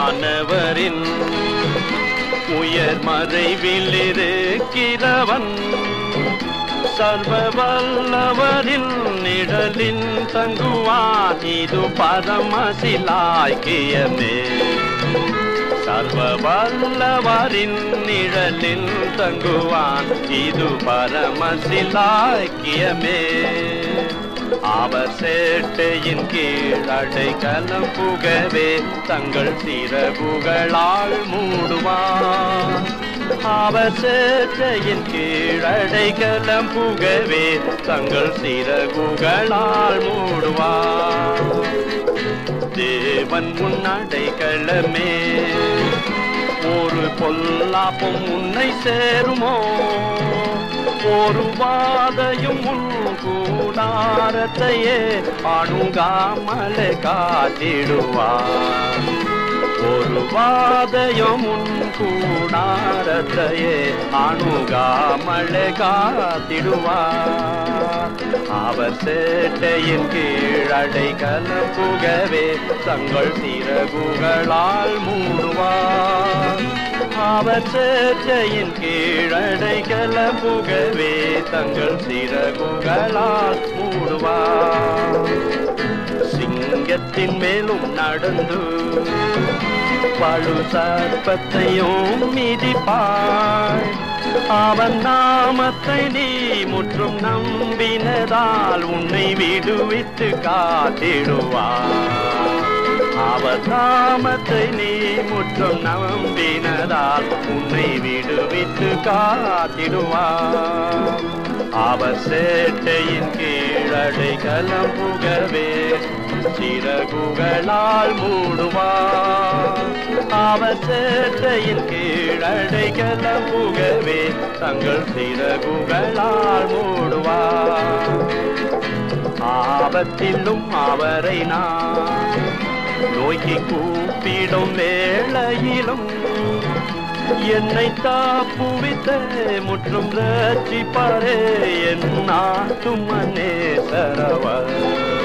வானவரின் உயர் மறைவில் இருக்கிறவன் சர்வ வல்லவரின் நிழலின் தங்குவான் இது பரமசிலாய்க்கியமே சர்வ வல்லவரின் நிழலில் தங்குவான் இது பரமசிலாக்கியமே அவர் சேட்டையின் கீழ் அடைக்கலம் புகவே தங்கள் சிறகுகளால் மூடுவான் அவர் சேட்டையின் கீழ் அடைக்கலம் புகவே தங்கள் சிறகுகளால் மூடுவான் தேவன் முன்னடைகளமே ஒரு பொல்லாப்பும் உன்னை சேருமோ ஒரு வாதையும் உன் கூடாரத்தையே அணுகாமல் காத்திடுவார் ஒரு வாதையும் உன் கூடாரத்தையே அணுகாமல் காத்திடுவார் அவர் சேட்டையின் கீழடை கலப்புகவே தங்கள் சிறகுகளால் மூடுவார் அவர் சேட்டையின் கீழடை கலப்புகவே தங்கள் சிறகுகளால் மூடுவார் சிங்கத்தின் மேலும் நடந்து பழு சர்ப்பத்தையும் மிதிப்பாய் அவன் நாமத்தை நீ முற்றும் நம்பினதால் உன்னை விடுவித்து காத்திடுவார் அவர் நாமத்தை நீ முற்றும் நம்பினதால் உன்னை விடுவித்து காத்திடுவார் அவர் சேட்டையின் கீழடை கலம்புகவே சிறகுகளால் மூடுவார் அவர் சேட்டையின் கீழடை கலம்புகவே தங்கள் சிறகுகளால் மூடுவார் ஆபத்திலும் அவரை நான் நோக்கி கூப்பிடும் வேளையிலும் என்னை தாப்புவித்த முற்றும் ரட்சிப்பாரே என் நாட்டும் மன்னே சரவர்